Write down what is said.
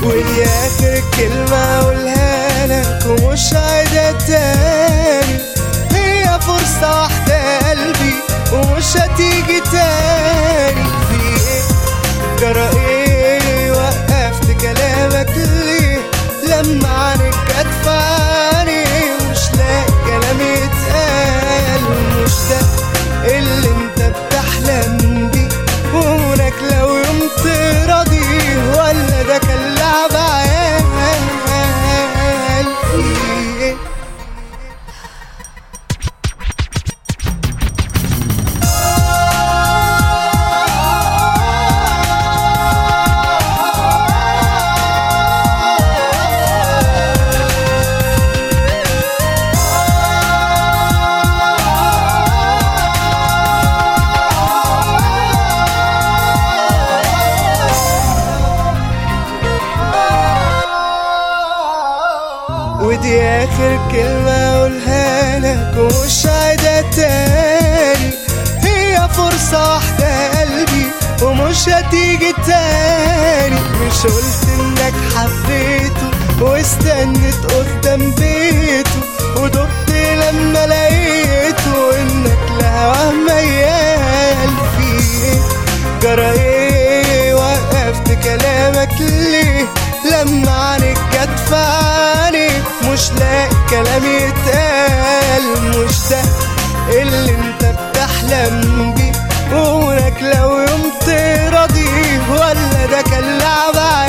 ودي اخر كلمة اقولها لك ومش عايدة تاني هي فرصة واحدة قلبي ومش هتيجي تاني في ايه جرى ايه وقفت كلامك ليه لما عنك ادفعني مش لاقي كلام يتقال مش ده اللي انت بتحلم بيه وهناك لو يوم تراضي ولا ده كان لعب عيال في ايه ودي اخر كلمة اقولها لك ومش عايدة تاني هي فرصة واحدة قلبي ومش هتيجي تاني مش قلت انك حبيته واستنت قدام بيته ودقت لما لقيته انك لهواه ميال فيه جرى ايه وقفت كلامك ليه لما عنك جدفاني مش لاقي كلام يتقال مش ده اللي انت بتحلم بيه وهناك لو يوم تراضيه ولا ده كان لعب عيال